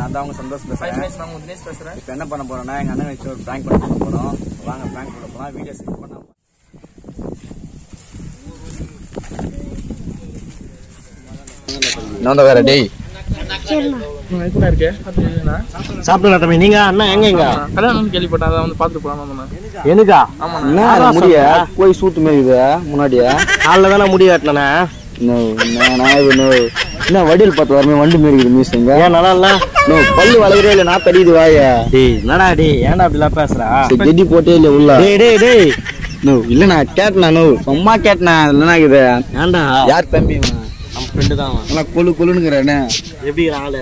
நான் தான் அவங்க சந்தோஷ் ஹாய் பேசுறேன் ஃப்ரெண்ட்ஸ் நான் உங்க தினேஷ் பேசுறேன் இப்போ என்ன பண்ண போறோம்னா எங்க அண்ணன் வச்சு ஒரு பிராங்க் பண்ண போறோம் வாங்க பிராங்க் பண்ண போறோம் வீடியோ ஸ்கிப் பண்ணாம நான் வேற டேய் நான் கூட இருக்கேன் பார்த்துருக்கீங்களா சாப்பிடலாம் தம்பி நீங்க அண்ணா எங்க எங்க கல்யாணம்னு கேள்விப்பட்டேன் அதை வந்து பார்த்துட்டு போகலாம் வந்தேன் எனக்கா என்ன முடிய போய் சூத்து மேயுது முன்னாடியே காலைல தானே முடி வெட்டினே நோ நான் இது நோ என்ன வடியில் பார்த்து வரமே வண்டி மேடிக்குது மீசுங்க ஏன் நல்லா இல்ல நோ பல்லு வளர்கிறே இல்லை நான் தெரியுது வாய டேய் என்னடா டேய் ஏன்டா அப்படிலாம் பேசுறா சரி, ஜெட்டி போட்டே இல்லை உள்ள டேய் டேய் டேய் நோ இல்ல நான் கேட்டேன் நோ சும்மா கேட்டேன் இல்லைனா இது ஏன்டா யார் தம்பி இவன்? நம்ம ஃப்ரெண்டு தான் அவன். நல்லா கொழு கொழுனுங்கிறேன்னு எப்படி ஆளு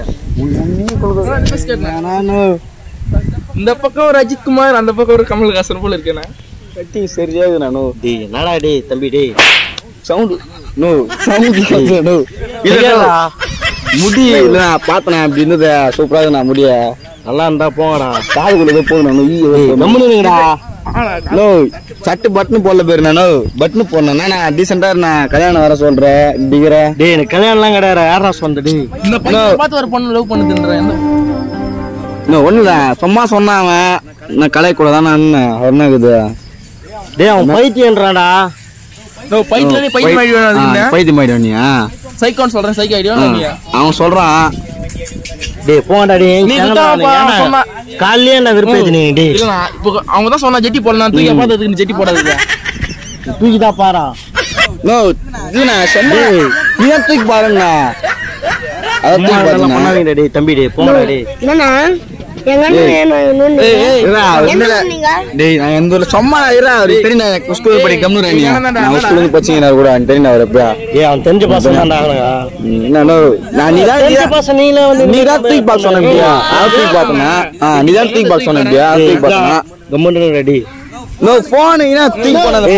இந்த பக்கம் ஒரு அஜித் குமார் அந்த பக்கம் ஒரு கமல்ஹாசன் போல இருக்கேண்ணா கட்டிங் சரியாகுது நானு டேய் என்னடா டேய் தம்பி டேய் சவுண்டு நோ சவுண்டு நோ இல்லடா முடி இல்ல நான் பார்த்தேன் அப்படி இருந்தது சூப்பரா நான் முடிய நல்லா இருந்தா போங்கடா காதுக்குள்ள ஏதோ போகணும் டேய் கம்முனு இருங்கடா நோ சட்டு பட்டன் போடல பேரு நானு பட்டன் போடணும் நான் டீசெண்டா நான் கல்யாணம் வர சொல்றேன் டிகிற டேய் எனக்கு கல்யாணம்லாம் கிடையாது யாரா சொந்த டேய் இந்த பையன் பார்த்து ஒரு பொண்ணு லவ் பண்ணுதுன்றேன் எந்த இன்னும் ஒண்ணு இல்ல சும்மா சொன்னான் அவன் நான் கலை கூட தான் நான் என்ன இருக்குது டேய் அவன் பைத்தியன்றாடா பைத்தியம் பைத்தியம் ஐடி வேணும் பைத்தியம் ஆயிடுவனியா சைக்கோன்னு சொல்றேன் சைக்கோ ஐடி வேணும் அவன் சொல்றான் டேய் போங்கடா டேய் நீ எங்கடா குத்தாப்பா, அவனுங்க? சொன்னா. காலையிலே என்ன விருப்பம் டேய் இல்லண்ணா இப்போ அவங்க தான் சொன்னா ஜெட்டி போடலாம் தூக்கி பார்த்ததுக்கு நீ ஜெட்டி போடாதீங்க தூக்கிதா பாரா நோ இது நான் சொன்ன நீ தான் தூக்கி பாருங்கண்ணா அதான் தூக்கி பாருங்க பண்ணாதீங்கடா டேய் தம்பி டேய் போங்கடா டேய் என்னண்ணா எங்க அண்ணன் வேணும் இன்னொன்னு டேய் நான் எந்த ஊர்ல சும்மா இருடா அவருக்கு தெரியும் நான் ஸ்கூல் படி கம்னு நீ நான் ஸ்கூலுக்கு போச்சீங்க கூட எனக்கு தெரியும் அவர் எப்பயா ஏய் அவன் தெரிஞ்ச பசங்க தான்டா அவனுங்க என்ன no, நான் நீ தான் தெரிஞ்ச பசங்க நீங்களே வந்து நீ தான் தூக்கி பாக்ஸ் சொன்ன இப்படியா நான் தூக்கி பார்த்தனா ஆ நீ தான் தூக்கி பாக்ஸ் சொன்ன இப்படியா தூக்கி பார்த்தனா கம்முன்னு ரெடி நோ போன் என்ன தூக்கி போனது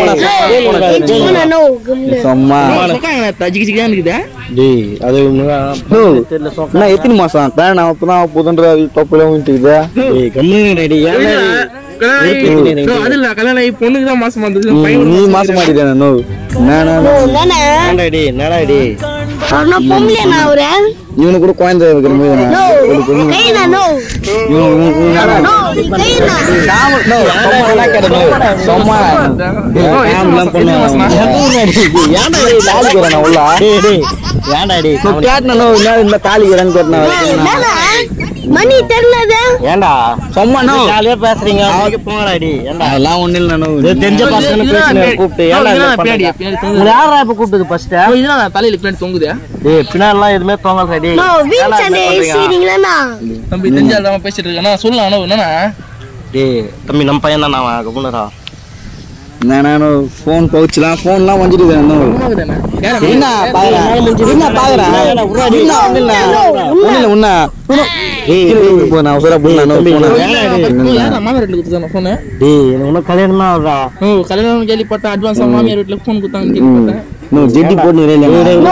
போன சும்மா தஜிக்கு சிக்கா இருக்குதா டேய் அது நோ நான் எத்தனை மாசம் தான் நான் அப்பதான் புதன்ற தொப்பில விட்டுக்குது டேய் கம்முன்னு ரெடி ஏன்டா டேய்? அது இல்ல கல்யாணம் ஆகி பொண்ணுக்கு தான் மாசம் வந்தது பையன் நீ மாசம் மாட்டிட்டேன் நோ நான் ஏன்டா டேய் என்னடா டேய் பொம்பளையா அவரு இவனு கூட குழந்தை இருக்கிற மாதிரி நான் கைனா நோ இவனு- இவனு- இவனு- நோ கைனா காம- no, சும்மா எல்லாம் கிடையாது. சும்மா. டேய், காமெல்லாம் பண்ணுவான். ஏன்டா டேய் தாலிக்கு வரேன் நான் உள்ள? டேய் டேய் ஏன்டா டேய் நீ கேட்டனா, no, என்ன இந்த தாலிக்கு வரேன்னு கேட்டனா, என்னண்ணா மணி தெரியலது ஏன்டா சும்மா no. ஜாலியா பேசுறீங்க அதுக்கு போங்கடா டேய் ஏன்டா அதெல்லாம் ஒண்ணும் இல்ல, no. இது தெரிஞ்ச பசங்க பேசுன கூப்பிட்டு ஏன்டா இதெல்லாம் இது பின்னாடி, பண்றீங்க? பின்னாடி தொங்குது. உங்களை யாரா இப்ப கூப்பிட்டது ஃபர்ஸ்ட் ஓ, இதெல்லாம் நான் தலையில பின்னாடி தொங்குது டேய் பின்னாடிலாம் எதுவுமே தோங்கல டேய் நோ வீல் சண்டை சீரிங்களா தம்பி தெரிஞ்சாதான் பேசிட்டு இருக்கேன் நான் சொல்லலாம் அண்ணா என்னண்ணா டேய் தம்பி நம்ம பையன் தான் அவன் கம்முனரா நான் no, phone pouch லாம், phone லாம் வந்துடுது, no. என்ன பாக்குறேன்? என்ன பாக்குறேன்? என்ன ஒண்ணும் இல்ல. ஒண்ணும் இல்ல, உன்ன. டேய் கீழே விட்டு போ, நான் அவசரமா போனா, no, தம்பி, phone அ. யாரா மாமியார் வீட்டுல கொடுத்தாங்க போனு டேய் எனக்கு இன்னும் கல்யாணம் தான் ஆகுதா ஓ கல்யாணம் கேள்விப்பட்டேன் அட்வான்ஸா மாமியார் வீட்டுல போன் கொடுத்தாங்க கேள்விப்பட்டேன் No, ஜெட்டி போட்டு இல்ல, இல்ல.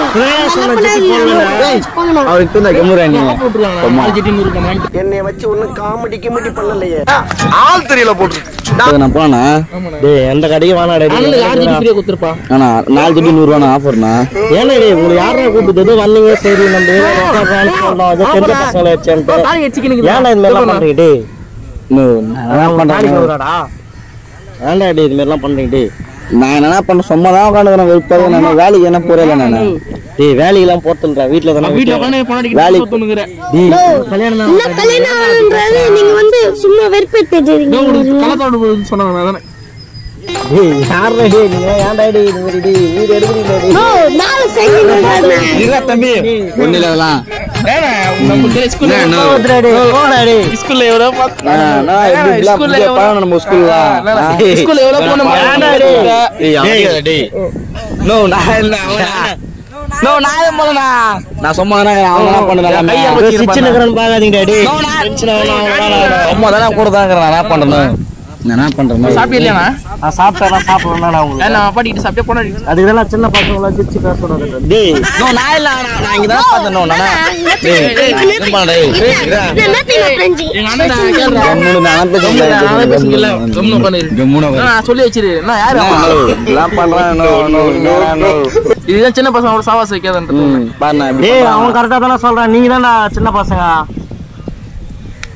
நோ நோ அவருக்கு தெரிஞ்சா கம்முறா நீ. போட்டுருக்காங்க நாலு ஜெட்டி நூறு ரூபாய் வாங்கிட்டு என்னை வச்சு ஒன்னும் காமெடி கிமெடி பண்ணலையே அதுக்கு நான் போனா ஆமாண்ணா டேய் எந்த கடைக்கு வேணாடா டேய். அண்ணனுக்கு ஆறு ஜெட்டி ஃப்ரீயா கொடுத்துருப்பா ஆனா நாலு ஜெட்டி நூறு ரூபா ஆஃபர்னா ஏன்னா டேய் உங்களை யாரா கூப்பிட்டு ஏதோ வந்தீங்க சரி நம்ம ஏதோ உட்கார்றான்னு சொன்னோம் ஏதோ தெரிஞ்ச பசங்களை வச்சேன்ட்டு தாலி வச்சுக்கினுக்கு ஏன்டா இது மாதிரிலாம் பண்றீங்க டேய் நான் நாளைக்கு பண்றேன் வருவாடா ஏன்டா டேய் இது மாதிரிலாம் பண்றீங்க டேய் நான் என்ன பண்ண சும்மா தான் உட்காந்துக்கிறேன் வெறுப்பாக நான் வேலைக்கு என்ன போறேன் நான் டேய் வேலைக்கெல்லாம் போறதுன்றா வீட்ல தானே வீட்டுல உட்காந்து பணம் வேலைக்கு- அடிக்கிட்டு தோணுங்கிறேன் டேய் கல்யாணம் தான் என்ன கல்யாணம்ன்றது நீங்க வந்து சும்மா வெறுப்பேத்துறீங்க கலத்தோட சொன்னாங்க அதானே டேய் யாரா டேய் நீங்க ஏன்டா டேய் இது மாதிரி டேய் வீடு எடுக்கிறீங்க டேய் நோ நாலு செகண்ட் இல்ல தம்பி ஒண்ணு இல்ல அதெல்லாம் வேணா நம்ம ஸ்கூல்ல என்ன, என்ன? போதுடா டேய் போடா டேய் ஸ்கூல்ல எவ்வளவு பார்த்து நான் நான் எப்படி இப்படிலாம் ஸ்கூல்ல புதிய எவ்வளவு- பழகணும் நம்ம ஸ்கூல்ல ஸ்கூல்ல எவ்வளவு போன வேணா டேய். டேய் டேய் நோ நான் இல்ல நோ நான் ஏன் போலனா நான் சும்மா தானே அவன் என்ன பண்ணலாம் கையை ஏதோ சிச்சின் இருக்கிறான்னு பாக்காதீங்கடா டேய் No, நான்- டென்ஷன் ஆகலாம் சும்மா தானே கூட தான் இருக்கிறேன் நான் என்ன பண்றேன் நான் என்ன பண்றேன் சாப்பிட்டு இல்லையாண்ணா நான் சாப்பிட்டா சாப்பிடுவேன் நான் உங்களுக்கு நான் பாட்டிக்கிட்டு சாப்பிட்டே போனா அதுக்கு தான் சின்ன பசங்கள சிரிச்சு பேசக்கூடாது டேய் நோ நான் இல்ல நான் நான் இங்க தான் பார்த்தேன் நோ நான் டேய் என்ன பண்ண டேய் என்னத்தையும் ஃப்ரெண்ட்ஸ் எங்க அண்ணன் கேள்றா கம்முனு நான் பேசுறேன் நான் பேசுங்கல்ல கம்முனு உட்காந்து கம்முனு நான் சொல்லி வச்சிரு நான் யாரு எல்லாம் பண்றேன் நோ நோ நோ நோ இதுதான் சின்ன பசங்களோட சாவாசம் வைக்காதுன்றது ம் பாரு நான் இப்படி டேய் பண்றேன். அவன் கரெக்டா தானே சொல்றான் நீங்க தான்டா சின்ன பசங்க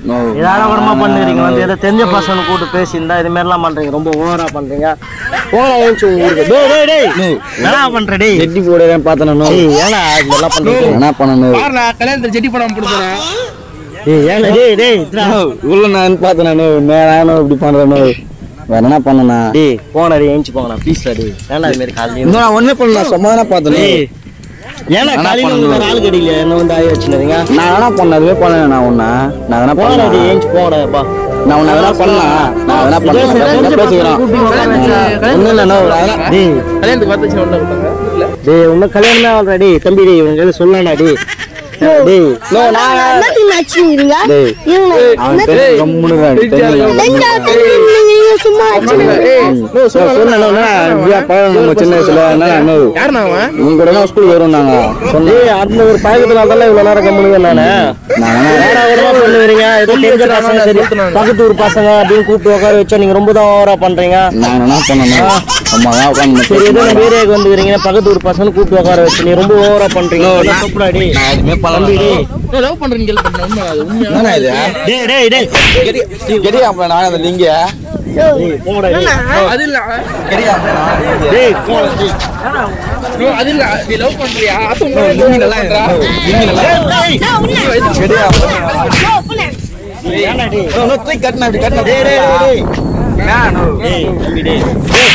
நோ இதால கூடமா பண்ணுறீங்க வந்து ஏதோ தெரிஞ்ச பசங்க கூட்டு பேசியிருந்தா இது மாதிரிலாம் பண்றீங்க ரொம்ப ஓவரா பண்றீங்க போனா ஏஞ்சி உங்க ஊருக்கு டேய் டேய் டேய் என்ன பண்ற டேய் ஜெட்டி போடுறேன் பார்த்தேன் நோ டேய் ஏன்னா இதெல்லாம் பண்றீங்க என்ன பண்ணணும் பாருண்ணா கல்யாணத்துல ஜெட்டி படம் போடுறேன் டேய் ஏன்னா டேய் டேய் இதுடா. உள்ள நான் பார்த்தேன் நானும் நானும் இப்படி பண்றேன் வேற என்ன பண்ணனா டேய் போனா டேய் ஏஞ்சி போங்கண்ணா ப்ளீஸ்டா டேய் ஏன்னா இது மாதிரி காலையில இன்னும் நான் ஒண்ணே பண்ணல சும்மா தானே பார்த்தேன் டேய் ஏன்னா என்ன காலையில பண்ணணும்? உங்களுக்கு ஆள் கிடைக்கல என்ன வந்து ஆயி வச்சுனீங்க நான் என்ன பண்ண அதுவே பண்ணல நான் உன்ன நான் என்ன போனா டேய் பண்ணல ஏஞ்சி போங்கடா பா நான் உன்னை அதெல்லாம் பண்ணலாம் நான் அதெல்லாம் பண்ணலாம் பேசுகிறேன் ஒன்றும் இல்லை நான் அதெல்லாம் டேய் கல்யாணத்துக்கு பார்த்து ஒன்று கொடுத்தாங்க வீட்டுல டேய் உன்ன கல்யாணமே ஆகல டேய் தம்பி டேய் இவங்க எதுவும் சொல்லடா டேய் டேய் நோ நான் என்னத்துக்கு நச்சுக்கிறீங்க டேய் இருங்க அவன் பெரிய கம்முனு தான் தெரியும். ரெண்டா தம்பி நீங்க சும்மா வச்சுருங்க நம்ம சின்ன வயசுல என்ன என்ன யாருண்ணா அவன் உங்க கூட தான் ஸ்கூல் வரும் நாங்க சொன்னேன் டேய் அந்த ஒரு பழக்கத்துல அதெல்லாம் இவ்வளவு நேரம் கம்முனுங்க நானு நான் வேற விடமா பண்ணுவீங்க ஏதோ தெரிஞ்ச பசங்க சரி பக்கத்து ஊர் பசங்க அப்படின்னு கூப்பிட்டு உட்கார வச்சா நீங்க ரொம்ப தான் ஓவரா பண்றீங்க நான் என்ன பண்ணணும் அம்மா தான் உட்காந்து சரி ஏதோ நம்ம ஏரியாவுக்கு வந்துக்கிறீங்க பக்கத்து ஊர் பசங்க கூப்பிட்டு உட்கார வச்சு நீ ரொம்ப ஓவரா பண்றீங்க நான் தப்புடா டேய் நான் எதுவுமே தம்பி பண்ணல டேய் லவ் பண்றீங்க கேள்வி பண்ண உண்மை அது உண்மையா என்னண்ணா இது டேய் டேய் டேய் கெடியா நான் அந்த லிங்க டேய் போடா டேய் அது இல்ல கெடியா டேய் போடா டேய் bro, அது இல்ல நீ லவ் பண்றியா அது உண்மை லிங்கி நல்லா பண்றா. லிங்கி நல்லா கெடியா ஏன்டா டேய் நோ நோ தூக்கி கட்டணும் அப்படி கட்டணும் டேய் டேய் டேய் நான் நோ டேய் தம்பி டேய்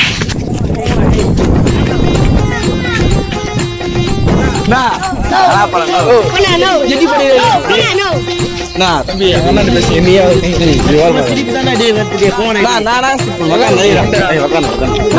நான் நான் பண்ணணும் நான் தம்பி அண்ணன் பேசி நீ திருப்பி தானே டேய் வந்து டேய் போடா நான் நானா மகான் நைரா மகான்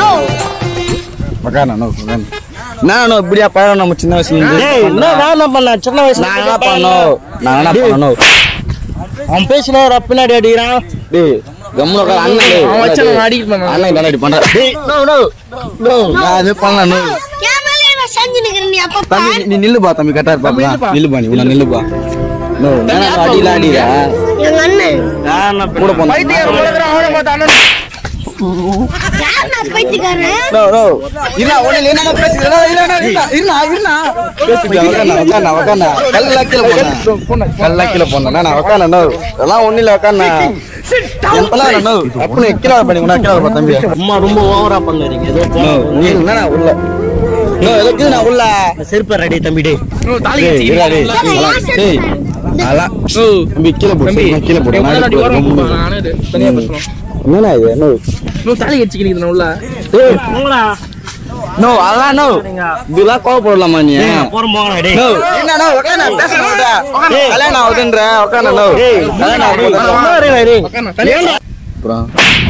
மகான் மகான் நோ மகான் நான் நோ இப்படியா பழம் நம்ம சின்ன வயசுல இருந்து டேய் என்ன நான் என்ன பண்ண சின்ன வயசுல நான் என்ன பண்ணணும் நான் என்ன பண்ணணும் அவன் பேசினா ஒரு பின்னாடி அடிக்கிறான் டேய் கம்முனு உட்கார் அண்ணன் டேய். அவன் வச்சு நான் அடிக்கிட்டு பண்ணான் அண்ணன் என்ன இப்படி பண்ற டேய் நோ நோ நோ நான் அது பண்ணல நோ செஞ்சு நிக்கிறேன் நீ அப்ப தம்பி நீ நில்லுப்பா தம்பி கரெக்டா இருப்பா நில்லுப்பா நீ உன்ன நில்லுப்பா நோ நான் அடியில அடிடா எங்க அண்ணன் நான் என்ன கூட போன பைத்தியார் உலகம் அவனை பார்த்து அண்ணன் யார் நான் பைத்தியக்காரன் நோ நோ இல்ல ஒண்ணு இல்ல என்ன பேசுறா இல்ல இல்ல இல்ல இல்ல பேசுங்க உட்கார்ந்தா உட்கார்ந்தா உட்கார்ந்தா கல்ல கீழ போனா கல்ல கீழ போனா நான் உட்கார்ந்தா நோ அதெல்லாம் ஒண்ணு இல்ல உட்கார்ந்தா எப்பலாம் நோ அப்பனே கீழ பண்ணி உன கீழ பா தம்பி அம்மா ரொம்ப ஓவரா பண்ணுறீங்க ஏதோ நோ நீ என்ன உள்ள நோ எதுக்கு நான் உள்ள செருப்பு ரெடி தம்பி டேய் bro, தாலி டேய் கட்டி இருடா டேய் அதெல்லாம் டேய் அதெல்லாம் தம்பி கீழ போடு தம்பி நான் கீழ போடு என் நான் முன்னாடி ஓரம் கீழ போப்பா, நானே இது, தனியா பேசணும் என்னடா இது நோ நோ தாலி கட்சிக்கிறீங்க உள்ள டேய் போங்கடா நோ அதெல்லாம் நோ இதெல்லாம் கோவப்படலாமா நீ போறோம் போங்கடா டேய் நோ என்ன நோ உட்கார்ந்தா பேசணும்டா கல்யாணம் ஆகுதுன்ற உட்கார்ந்தா நோ கல்யாணம் ஆகுது சும்மா இருடா டேய் உட்காருண்ணா, தனியா அப்புறம்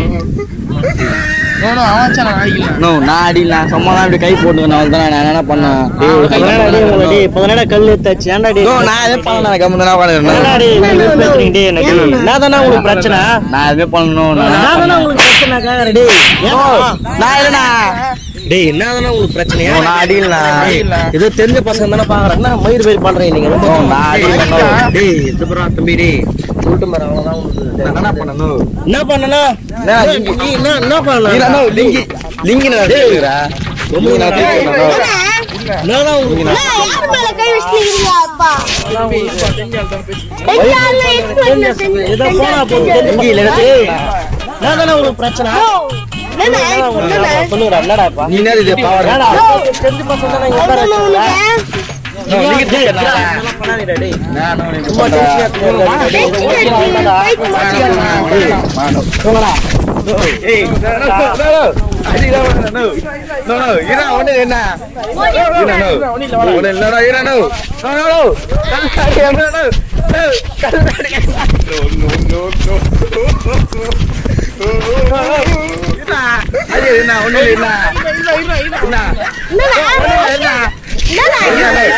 நோ, நோ, அவன் வச்சா நான் அடிக்கல நோ நான் அடி நான் சும்மா தான் இப்படி கை போட்டு நான் தான் நான் என்ன பண்ணேன் பதினேடா டேய் உங்களை டேய் பதினேடா கல் எடுத்தாச்சு ஏன்டா டேய் நோ நான் எதுவும் பண்ணல நான் கம்மி தான் உட்காந்துருந்தேன் என்னடா டேய் இவ்வளவு நேரம் பேசுறீங்க டேய் என்ன டேய் என்னதானா உங்களுக்கு பிரச்சனை நான் எதுவும் பண்ணணும் நான் என்னதானா உங்களுக்கு பிரச்சனை கேக்குறேன் டேய் நோ நான் இல்லைண்ணா டேய் என்னதானா உங்களுக்கு பிரச்சனை நோ, நான் அடிக்கலண்ணா டேய், ஏதோ தெரிஞ்ச பசங்க தானே பாக்குறேன் என்ன மயிர் பயிர் பண்றீங்க நீங்க ரொம்ப நோ, நான் அடிக்கல நோ. டேய் இது ப்ரோ தம்பி டேய் சொல்லிட்டு பாரு அவ்வளவுதான் உங்களுக்கு நான் என்ன பண்ணணும் என்ன பண்ணணும் என்ன, லிங்கி- நீ என்ன என்ன இல்ல, பண்ணலாம் நோ, லிங்கி லிங்கி நான் கேக்குறா லிங்கி நான் கேக்குறேன் நோ. என்னதான் உங்களுக்கு யார் மேல கை வச்சிருக்கீங்க அப்பா ரெண்டு ஆள்ல explain செஞ்சு- ஏதோ செஞ்சு- போனா போகுது செஞ்சு- தெரிஞ்சு இல்ல டேய் என்னதானா உங்களுக்கு பிரச்சனை ஓ, என்னண்ணே, என்னண்ணே? சொல்லுங்கடா என்னடாப்பா நீ என்ன இது பாவம் என்னடா தெரிஞ்ச பசங்க தானே இங்க உட்கார அவ்வளவு வச்சிருக்கா உனக்கு? நோ, லிங்கி தூக்கண்ணா. இதெல்லாம் பண்ணாதீடா டேய் நான் நோ, நீ சும்மா பண்ற. டென்ஷன் ஏத்துறீங்க டேய் டேய், கீழே இருக்கு, பைக் மாட்டிக்கலாம். நான் நோ. போங்கடா ஏய், நோ, நோ, நோ, நோ. அடிடா, நோ, நோ. நோ, நோ, இரா, ஒண்ணு இல்ல, என்ன? இரா, நோ. ஒண்ணு இல்ல, நோ, இரா, நோ. No, no, no. கல்லாடி, நோ, நோ. நோ, கல்லாடி. No, no, no, no. இரா, அது என்ன, ஒண்ணு இல்ல, என்ன? என்ன? ஒண்ணு இல்ல, என்ன? என்னண்ணே? இரா, நோ.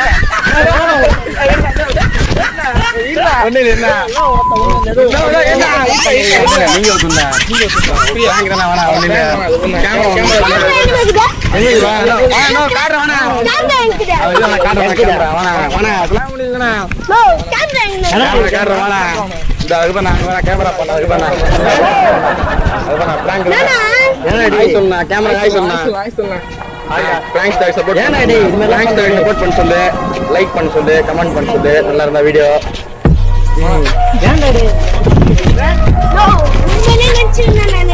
இரா, ஒண்ணு இல்ல, என்ன? நோ, நோ, என்ன? இல்ல, இல்ல, நீங்க ஒத்துந்தா. வாங்கிக்கிறேன், வேணாம், ஒண்ணு இல்ல. கேமரா ஒண்ணு இல்ல. கேமரா எங்க இருக்குதா? ஏய், வா, நோ, வா, நோ, காட்டுறேன், வேணாம். கேமரா எங்க இருக்குதா? அது இல்ல, நான் காட்டுறேன், நான் காட்டுறேன், வேணாம், வேணாம், அதெல்லாம் முடியலண்ணா. ஓ, கேமரா எங்க இருக்கு? கேமரா காட்டுறேன், வேணாம். இந்த அதுக்கு நான் வேணாம், கேமரா பண்ண, அதுக்கு வேணாம். அதுக்கு வேணாம், prank வேணாம். என்னண்ணா? ஹாய் சொன்னா, கேமரா ஹாய் சொன்னா. வாய் சொல்லலாம் Prank star support ஏன்டா பண்ணு. டேய், இது மாதிரிலாம் Prank star support பண்ண சொல்லு லைக் பண்ண சொல்லு கமெண்ட் பண்ண சொல்லு நல்லா இருந்தா வீடியோ ஏன்டா டேய் வச்சிருந்தேன் நானு